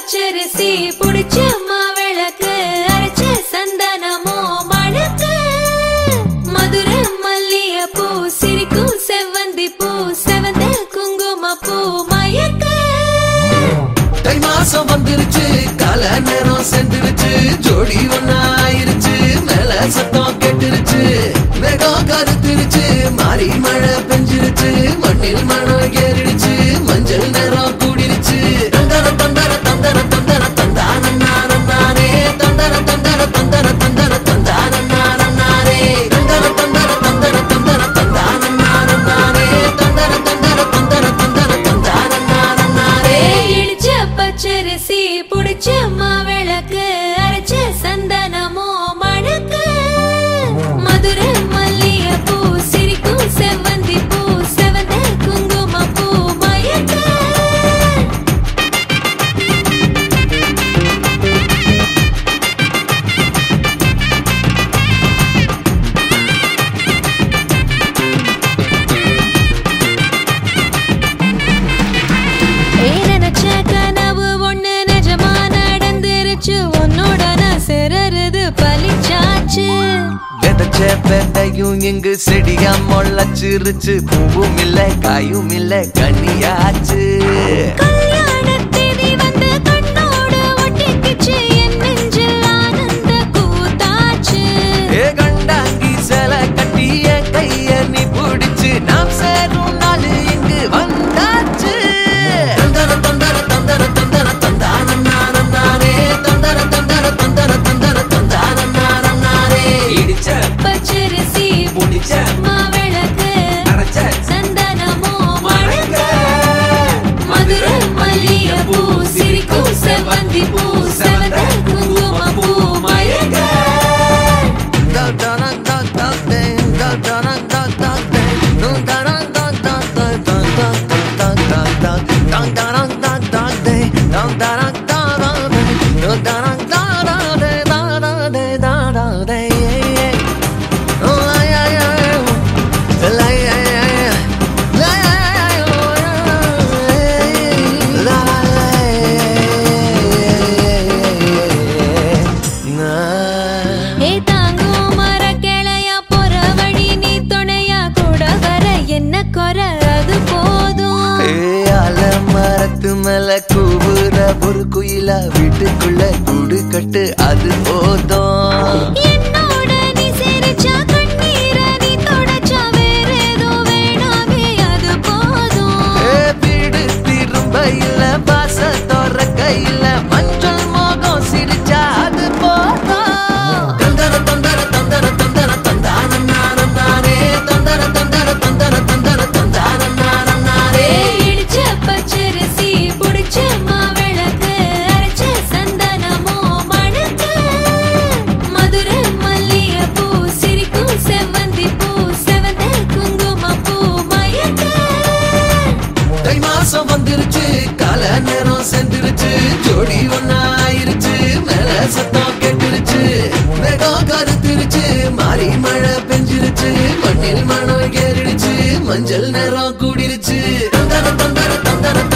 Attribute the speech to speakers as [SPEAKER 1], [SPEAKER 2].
[SPEAKER 1] பச்சரிசி புடிச்ச மாவிளக்கு அரைச்ச சந்தனமோ மணக்கு மதுரை மல்லிய பூ சிரிக்கும் செவ்வந்தி பூ செவந்த குங்கும பூ மயக்க
[SPEAKER 2] தை மாசம் வந்துருச்சு கால நேரம் சென்றுருச்சு ஜோடி ஒண்ணா ஆயிருச்சு மேல சத்தம் கெட்டுருச்சு மேகம் கருத்துருச்சு மாறி மழை பெஞ்சிருச்சு மண்ணில் மணம் ஏறிடுச்சு மஞ்சள் நேரம் கூடிருச்சு தந்தர தந்தர தந்தர தந்தர தந்தான நானே தந்தர தந்தர தந்தர தந்தர தந்தான நானே தந்தர தந்தர தந்தர தந்தர தந்தான நானே தந்தர தந்தர தந்தர தந்தர தந்தான நானே
[SPEAKER 1] இடிச்ச பச்சரிசி புடிச்ச மாவிளக்கு அரைச்ச சந்தனமோ மணக்கு மதுரை மல்லிய பூ சிரிக்கும் செவ்வந்தி பூ செவந்த குங்கும பூ மயக்க ஏய், நினைச்ச கனவு ஒண்ணு நிஜமா நடந்துருச்சு உன்னோட நான் சிறருது பலிச்சாச்சு
[SPEAKER 2] விதைச்ச விதையும் இங்கு செடியா முளைச்சிருச்சு பூவும் இல்ல காயும் இல்ல கனியாச்சு
[SPEAKER 1] கல்யாணத் தேதி வந்து கண்ணோடு ஒட்டிக்கிச்சு, என் நெஞ்சில் ஆனந்த கூத்தாச்சு.
[SPEAKER 2] ஏ கண்டாங்கி சில கட்டிய கைய நீ பிடிச்சு நாம் சேரும் நாள் இங்கு வந்தாச்சு தந்தர தந்தர தந்தர தந்தர தந்தான நானம் நானே தந்தர தந்தர தந்தர தந்தர தந்தான நானம் நானே இடிச்ச
[SPEAKER 1] பச்சரிசி
[SPEAKER 2] முடிச்ச
[SPEAKER 1] மாவிளக்கு,
[SPEAKER 2] அரைச்ச
[SPEAKER 1] சந்தனமோ மணக்க. மதுரை மல்லிய பூ சிரிக்கும் செவ்வந்தி பூ செவந்த குங்கும பூ மயக்க ஏ தாங்கும் மரக்கிளையா போற வழி நீ துணையா கூட வர என்ன குறை அது போதும்
[SPEAKER 2] மரத்து மேல கூவுற ஒரு குயிலா வீட்டுக்குள்ள கூடு கட்டு அது போதும்
[SPEAKER 1] என்னோட நீ சிரிச்சா கண்ணீர நீ தொடச்சா வேற ஏதோ வேணாமே அது போதும்
[SPEAKER 2] ஏ, வீடு திரும்ப இல்ல பாச தோற கையில மஞ்சள் மோகம் சிரிச்சா அது போதும் தந்தர தந்தர தந்தர தந்தர தந்தான நானம் நானே தந்தர தந்தர தந்தர தந்தர தந்தான நானம் நானே
[SPEAKER 1] இடிச்ச பச்சரிசி புடிச்ச மாவிளக்கு அரைச்ச சந்தனமோ மணக்க மதுரை மல்லிய பூ சிரிக்கும் செவ்வந்தி பூ செவந்த குங்கும பூ மயக்க
[SPEAKER 2] தை மாசம் வந்துருச்சு கால நேரம் சென்றுருச்சு ஜோடி ஒண்ணா ஆயிருச்சு மேல சத்தம் கெட்டுருச்சு மேகம் கருத்துருச்சு மாறி மழை பெஞ்சிருச்சு மண்ணில் மணம் ஏறிடுச்சு மஞ்சள் நேரம் கூடிருச்சு தந்தர தந்தர தந்தர